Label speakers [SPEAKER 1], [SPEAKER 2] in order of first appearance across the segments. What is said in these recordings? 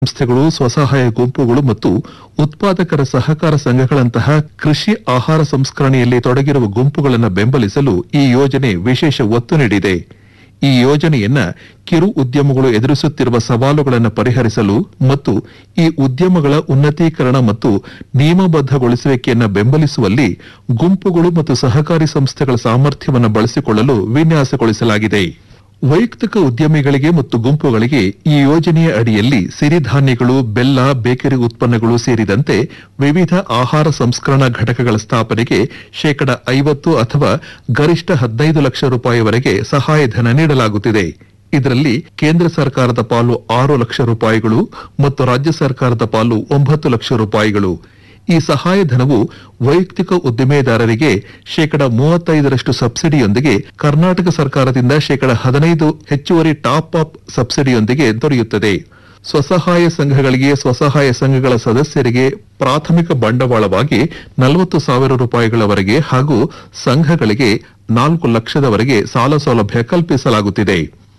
[SPEAKER 1] ಸಂಸ್ಥೆಗಳು ಸ್ವಸಹಾಯ ಗುಂಪುಗಳು ಮತ್ತು ಉತ್ಪಾದಕರ ಸಹಕಾರ ಸಂಘಗಳಂತಹ ಕೃಷಿ ಆಹಾರ ಸಂಸ್ಕರಣೆಯಲ್ಲಿ ತೊಡಗಿರುವ ಗುಂಪುಗಳನ್ನು ಬೆಂಬಲಿಸಲು ಈ ಯೋಜನೆ ವಿಶೇಷ ಒತ್ತು ನೀಡಿದೆ ಈ ಯೋಜನೆಯನ್ನ ಕಿರು ಉದ್ಯಮಗಳು ಎದುರಿಸುತ್ತಿರುವ ಸವಾಲುಗಳನ್ನು ಪರಿಹರಿಸಲು ಮತ್ತು ಈ ಉದ್ಯಮಗಳ ಉನ್ನತೀಕರಣ ಮತ್ತು ನಿಯಮಬದ್ಧಗೊಳಿಸುವಿಕೆಯನ್ನು ಬೆಂಬಲಿಸುವಲ್ಲಿ ಗುಂಪುಗಳು ಮತ್ತು ಸಹಕಾರಿ ಸಂಸ್ಥೆಗಳ ಸಾಮರ್ಥ್ಯವನ್ನು ಬಳಸಿಕೊಳ್ಳಲು ವಿನ್ಯಾಸಗೊಳಿಸಲಾಗಿದೆ ವೈಯಕ್ತಿಕ ಉದ್ಯಮಿಗಳಿಗೆ ಮತ್ತು ಗುಂಪುಗಳಿಗೆ ಈ ಯೋಜನೆಯ ಅಡಿಯಲ್ಲಿ ಸಿರಿಧಾನ್ಯಗಳು ಬೆಲ್ಲ ಬೇಕರಿ ಉತ್ಪನ್ನಗಳು ಸೇರಿದಂತೆ ವಿವಿಧ ಆಹಾರ ಸಂಸ್ಕರಣಾ ಘಟಕಗಳ ಸ್ಥಾಪನೆಗೆ ಶೇಕಡ ಐವತ್ತು ಅಥವಾ ಗರಿಷ್ಠ ಹದಿನೈದು ಲಕ್ಷ ರೂಪಾಯಿವರೆಗೆ ಸಹಾಯಧನ ನೀಡಲಾಗುತ್ತಿದೆ ಇದರಲ್ಲಿ ಕೇಂದ್ರ ಸರ್ಕಾರದ ಪಾಲು ಆರು ಲಕ್ಷ ರೂಪಾಯಿಗಳು ಮತ್ತು ರಾಜ್ಯ ಸರ್ಕಾರದ ಪಾಲು ಒಂಬತ್ತು ಲಕ್ಷ ರೂಪಾಯಿಗಳು ಈ ಸಹಾಯಧನವು ವೈಯಕ್ತಿಕ ಉದ್ದಿಮೆದಾರರಿಗೆ ಶೇಕಡ ಮೂವತ್ತೈದರಷ್ಟು ಸಬ್ಸಿಡಿಯೊಂದಿಗೆ ಕರ್ನಾಟಕ ಸರ್ಕಾರದಿಂದ ಶೇಕಡ ಹದಿನೈದು ಹೆಚ್ಚುವರಿ ಟಾಪ್ ಅಪ್ ಸಬ್ಸಿಡಿಯೊಂದಿಗೆ ದೊರೆಯುತ್ತದೆ ಸ್ವಸಹಾಯ ಸಂಘಗಳಿಗೆ ಸ್ವಸಹಾಯ ಸಂಘಗಳ ಸದಸ್ಯರಿಗೆ ಪ್ರಾಥಮಿಕ ಬಂಡವಾಳವಾಗಿ ನಲವತ್ತು ಸಾವಿರ ರೂಪಾಯಿಗಳವರೆಗೆ ಹಾಗೂ ಸಂಘಗಳಿಗೆ ನಾಲ್ಕು ಲಕ್ಷದವರೆಗೆ ಸಾಲ ಸೌಲಭ್ಯ ಕಲ್ಪಿಸಲಾಗುತ್ತಿದೆ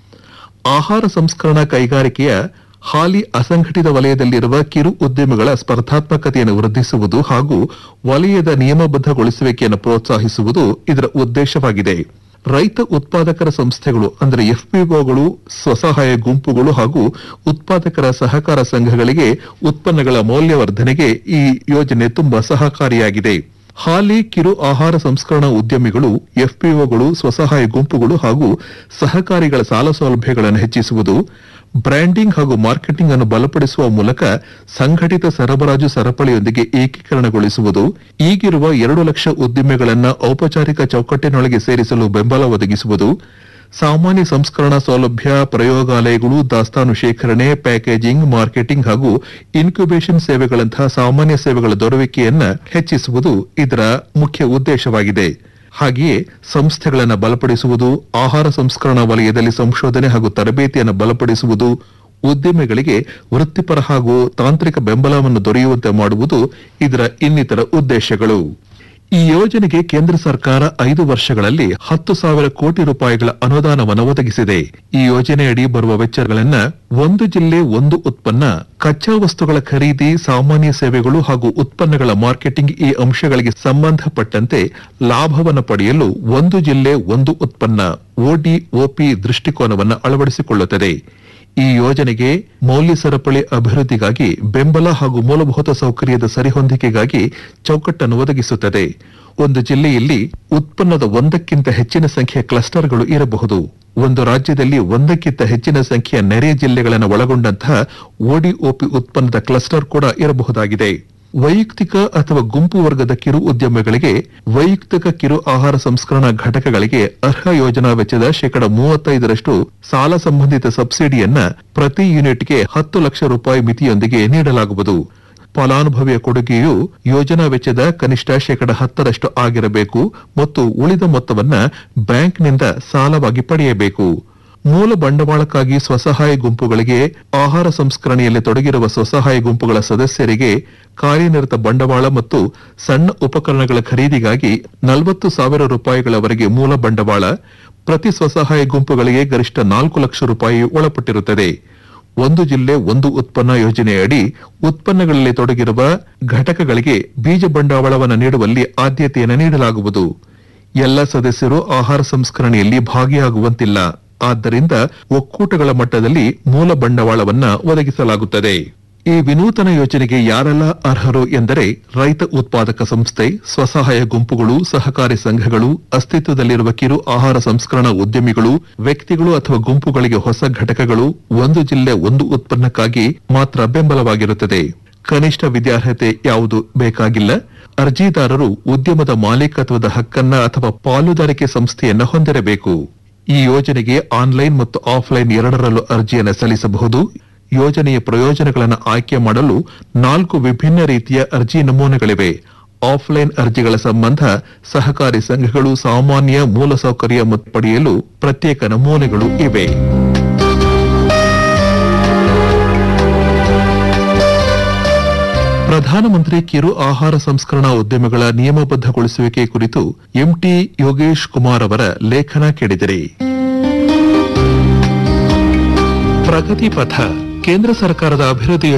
[SPEAKER 1] ಆಹಾರ ಸಂಸ್ಕರಣಾ ಕೈಗಾರಿಕೆಯ ಹಾಲಿ ಅಸಂಘಟಿತ ವಲಯದಲ್ಲಿರುವ ಕಿರು ಉದ್ಯಮಿಗಳ ಸ್ಪರ್ಧಾತ್ಮಕತೆಯನ್ನು ವೃದ್ಧಿಸುವುದು ಹಾಗೂ ವಲಯದ ನಿಯಮಬದ್ಧಗೊಳಿಸುವಿಕೆಯನ್ನು ಪ್ರೋತ್ಸಾಹಿಸುವುದು ಇದರ ಉದ್ದೇಶವಾಗಿದೆ ರೈತ ಉತ್ಪಾದಕರ ಸಂಸ್ಥೆಗಳು ಅಂದರೆ ಎಫ್ಪಿಒಗಳು ಸ್ವಸಹಾಯ ಗುಂಪುಗಳು ಹಾಗೂ ಉತ್ಪಾದಕರ ಸಹಕಾರ ಸಂಘಗಳಿಗೆ ಉತ್ಪನ್ನಗಳ ಮೌಲ್ಯವರ್ಧನೆಗೆ ಈ ಯೋಜನೆ ತುಂಬಾ ಸಹಕಾರಿಯಾಗಿದೆ ಹಾಲಿ ಕಿರು ಆಹಾರ ಸಂಸ್ಕರಣಾ ಉದ್ಯಮಿಗಳು ಎಫ್ಪಿಒಗಳು ಸ್ವಸಹಾಯ ಗುಂಪುಗಳು ಹಾಗೂ ಸಹಕಾರಿಗಳ ಸಾಲ ಸೌಲಭ್ಯಗಳನ್ನು ಹೆಚ್ಚಿಸುವುದು ಬ್ರ್ಯಾಂಡಿಂಗ್ ಹಾಗೂ ಮಾರ್ಕೆಟಿಂಗ್ ಅನ್ನು ಬಲಪಡಿಸುವ ಮೂಲಕ ಸಂಘಟಿತ ಸರಬರಾಜು ಸರಪಳಿಯೊಂದಿಗೆ ಏಕೀಕರಣಗೊಳಿಸುವುದು ಈಗಿರುವ ಎರಡು ಲಕ್ಷ ಉದ್ದಿಮೆಗಳನ್ನು ಔಪಚಾರಿಕ ಚೌಕಟ್ಟಿನೊಳಗೆ ಸೇರಿಸಲು ಬೆಂಬಲ ಒದಗಿಸುವುದು ಸಾಮಾನ್ಯ ಸಂಸ್ಕರಣಾ ಸೌಲಭ್ಯ ಪ್ರಯೋಗಾಲಯಗಳು ದಾಸ್ತಾನು ಶೇಖರಣೆ ಪ್ಯಾಕೇಜಿಂಗ್ ಮಾರ್ಕೆಟಿಂಗ್ ಹಾಗೂ ಇನ್ಕ್ಯುಬೇಷನ್ ಸೇವೆಗಳಂತಹ ಸಾಮಾನ್ಯ ಸೇವೆಗಳ ದೊರಕುವಿಕೆಯನ್ನ ಹೆಚ್ಚಿಸುವುದು ಇದರ ಮುಖ್ಯ ಉದ್ದೇಶವಾಗಿದೆ ಹಾಗೆಯೇ ಸಂಸ್ಥೆಗಳನ್ನು ಬಲಪಡಿಸುವುದು ಆಹಾರ ಸಂಸ್ಕರಣಾ ವಲಯದಲ್ಲಿ ಸಂಶೋಧನೆ ಹಾಗೂ ತರಬೇತಿಯನ್ನು ಬಲಪಡಿಸುವುದು ಉದ್ಯಮಿಗಳಿಗೆ ವೃತ್ತಿಪರ ಹಾಗೂ ತಾಂತ್ರಿಕ ಬೆಂಬಲವನ್ನು ದೊರೆಯುವಂತೆ ಮಾಡುವುದು ಇದರ ಇನ್ನಿತರ ಉದ್ದೇಶಗಳು ಈ ಯೋಜನೆಗೆ ಕೇಂದ್ರ ಸರ್ಕಾರ ಐದು ವರ್ಷಗಳಲ್ಲಿ ಹತ್ತು ಸಾವಿರ ಕೋಟಿ ರೂಪಾಯಿಗಳ ಅನುದಾನವನ್ನು ಒದಗಿಸಿದೆ ಈ ಯೋಜನೆಯಡಿ ಬರುವ ವೆಚ್ಚಗಳನ್ನ ಒಂದು ಜಿಲ್ಲೆ ಒಂದು ಉತ್ಪನ್ನ ಕಚ್ಚಾ ವಸ್ತುಗಳ ಖರೀದಿ ಸಾಮಾನ್ಯ ಸೇವೆಗಳು ಹಾಗೂ ಉತ್ಪನ್ನಗಳ ಮಾರ್ಕೆಟಿಂಗ್ ಈ ಅಂಶಗಳಿಗೆ ಸಂಬಂಧಪಟ್ಟಂತೆ ಲಾಭವನ್ನು ಪಡೆಯಲು ಒಂದು ಜಿಲ್ಲೆ ಒಂದು ಉತ್ಪನ್ನ ಒಡಿಒಪಿ ದೃಷ್ಟಿಕೋನವನ್ನು ಅಳವಡಿಸಿಕೊಳ್ಳುತ್ತದೆ ಈ ಯೋಜನೆಗೆ ಮೌಲ್ಯ ಸರಪಳಿ ಅಭಿವೃದ್ಧಿಗಾಗಿ ಬೆಂಬಲ ಹಾಗೂ ಮೂಲಭೂತ ಸೌಕರ್ಯದ ಸರಿಹೊಂದಿಕೆಗಾಗಿ ಚೌಕಟ್ಟನ್ನು ಒದಗಿಸುತ್ತದೆ ಒಂದು ಜಿಲ್ಲೆಯಲ್ಲಿ ಉತ್ಪನ್ನದ ಒಂದಕ್ಕಿಂತ ಹೆಚ್ಚಿನ ಸಂಖ್ಯೆಯ ಕ್ಲಸ್ಟರ್ಗಳು ಇರಬಹುದು ಒಂದು ರಾಜ್ಯದಲ್ಲಿ ಒಂದಕ್ಕಿಂತ ಹೆಚ್ಚಿನ ಸಂಖ್ಯೆಯ ನೆರೆ ಜಿಲ್ಲೆಗಳನ್ನು ಒಳಗೊಂಡಂತಹ ಒಡಿಒಪಿ ಉತ್ಪನ್ನದ ಕ್ಲಸ್ಟರ್ ಕೂಡ ಇರಬಹುದಾಗಿದೆ ವೈಯಕ್ತಿಕ ಅಥವಾ ಗುಂಪು ವರ್ಗದ ಕಿರು ಉದ್ಯಮಗಳಿಗೆ ವೈಯಕ್ತಿಕ ಕಿರು ಆಹಾರ ಸಂಸ್ಕರಣಾ ಘಟಕಗಳಿಗೆ ಅರ್ಹ ಯೋಜನಾ ವೆಚ್ಚದ ಶೇಕಡ ಮೂವತ್ತೈದರಷ್ಟು ಸಾಲ ಸಂಬಂಧಿತ ಸಬ್ಸಿಡಿಯನ್ನ ಪ್ರತಿ ಯೂನಿಟ್ಗೆ ಹತ್ತು ಲಕ್ಷ ರೂಪಾಯಿ ಮಿತಿಯೊಂದಿಗೆ ನೀಡಲಾಗುವುದು ಫಲಾನುಭವಿಯ ಕೊಡುಗೆಯು ಯೋಜನಾ ವೆಚ್ಚದ ಕನಿಷ್ಠ ಶೇಕಡ ಹತ್ತರಷ್ಟು ಆಗಿರಬೇಕು ಮತ್ತು ಉಳಿದ ಮೊತ್ತವನ್ನ ಬ್ಯಾಂಕ್ನಿಂದ ಸಾಲವಾಗಿ ಪಡೆಯಬೇಕು ಮೂಲ ಬಂಡವಾಳಕ್ಕಾಗಿ ಸ್ವಸಹಾಯ ಗುಂಪುಗಳಿಗೆ ಆಹಾರ ಸಂಸ್ಕರಣೆಯಲ್ಲಿ ತೊಡಗಿರುವ ಸ್ವಸಹಾಯ ಗುಂಪುಗಳ ಸದಸ್ಯರಿಗೆ ಕಾರ್ಯನಿರತ ಬಂಡವಾಳ ಮತ್ತು ಸಣ್ಣ ಉಪಕರಣಗಳ ಖರೀದಿಗಾಗಿ ನಲವತ್ತು ಸಾವಿರ ರೂಪಾಯಿಗಳವರೆಗೆ ಮೂಲ ಬಂಡವಾಳ ಪ್ರತಿ ಸ್ವಸಹಾಯ ಗುಂಪುಗಳಿಗೆ ಗರಿಷ್ಠ ನಾಲ್ಕು ಲಕ್ಷ ರೂಪಾಯಿ ಒಳಪಟ್ಟಿರುತ್ತದೆ ಒಂದು ಜಿಲ್ಲೆ ಒಂದು ಉತ್ಪನ್ನ ಯೋಜನೆಯಡಿ ಉತ್ಪನ್ನಗಳಲ್ಲಿ ತೊಡಗಿರುವ ಘಟಕಗಳಿಗೆ ಬೀಜ ಬಂಡವಾಳವನ್ನು ನೀಡುವಲ್ಲಿ ಆದ್ಯತೆಯನ್ನು ನೀಡಲಾಗುವುದು ಎಲ್ಲ ಸದಸ್ಯರು ಆಹಾರ ಸಂಸ್ಕರಣೆಯಲ್ಲಿ ಭಾಗಿಯಾಗುವಂತಿಲ್ಲ ಆದ್ದರಿಂದ ಒಕ್ಕೂಟಗಳ ಮಟ್ಟದಲ್ಲಿ ಮೂಲ ಬಂಡವಾಳವನ್ನ ಒದಗಿಸಲಾಗುತ್ತದೆ ಈ ವಿನೂತನ ಯೋಜನೆಗೆ ಯಾರೆಲ್ಲ ಅರ್ಹರು ಎಂದರೆ ರೈತ ಉತ್ಪಾದಕ ಸಂಸ್ಥೆ ಸ್ವಸಹಾಯ ಗುಂಪುಗಳು ಸಹಕಾರಿ ಸಂಘಗಳು ಅಸ್ತಿತ್ವದಲ್ಲಿರುವ ಕಿರು ಆಹಾರ ಸಂಸ್ಕರಣಾ ಉದ್ಯಮಿಗಳು ವ್ಯಕ್ತಿಗಳು ಅಥವಾ ಗುಂಪುಗಳಿಗೆ ಹೊಸ ಘಟಕಗಳು ಒಂದು ಜಿಲ್ಲೆ ಒಂದು ಉತ್ಪನ್ನಕ್ಕಾಗಿ ಮಾತ್ರ ಬೆಂಬಲವಾಗಿರುತ್ತದೆ ಕನಿಷ್ಠ ವಿದ್ಯಾರ್ಹತೆ ಯಾವುದು ಬೇಕಾಗಿಲ್ಲ ಅರ್ಜಿದಾರರು ಉದ್ಯಮದ ಮಾಲೀಕತ್ವದ ಹಕ್ಕನ್ನ ಅಥವಾ ಪಾಲುದಾರಿಕೆ ಸಂಸ್ಥೆಯನ್ನ ಹೊಂದಿರಬೇಕು ಈ ಯೋಜನೆಗೆ ಆನ್ಲೈನ್ ಮತ್ತು ಆಫ್ಲೈನ್ ಎರಡರಲ್ಲೂ ಅರ್ಜಿಯನ್ನು ಸಲ್ಲಿಸಬಹುದು ಯೋಜನೆಯ ಪ್ರಯೋಜನಗಳನ್ನು ಆಯ್ಕೆ ಮಾಡಲು ನಾಲ್ಕು ವಿಭಿನ್ನ ರೀತಿಯ ಅರ್ಜಿ ನಮೂನೆಗಳಿವೆ ಆಫ್ಲೈನ್ ಅರ್ಜಿಗಳ ಸಂಬಂಧ ಸಹಕಾರಿ ಸಂಘಗಳು ಸಾಮಾನ್ಯ ಮೂಲಸೌಕರ್ಯ ಮತ್ತು ಪಡೆಯಲು ಪ್ರತ್ಯೇಕ ನಮೂನೆಗಳು ಇವೆ ಪ್ರಧಾನಮಂತ್ರಿ ಕಿರು ಆಹಾರ ಸಂಸ್ಕರಣಾ ಉದ್ಯಮಗಳ ನಿಯಮಬದ್ಧಗೊಳಿಸುವಿಕೆ ಕುರಿತು ಎಂಟಿ ಯೋಗೇಶ್ ಕುಮಾರ್ ಅವರ ಲೇಖನ ಕೇಳಿದಿರಿ ಪ್ರಗತಿ ಪಥ ಕೇಂದ್ರ ಸರ್ಕಾರದ ಅಭಿವೃದ್ಧಿ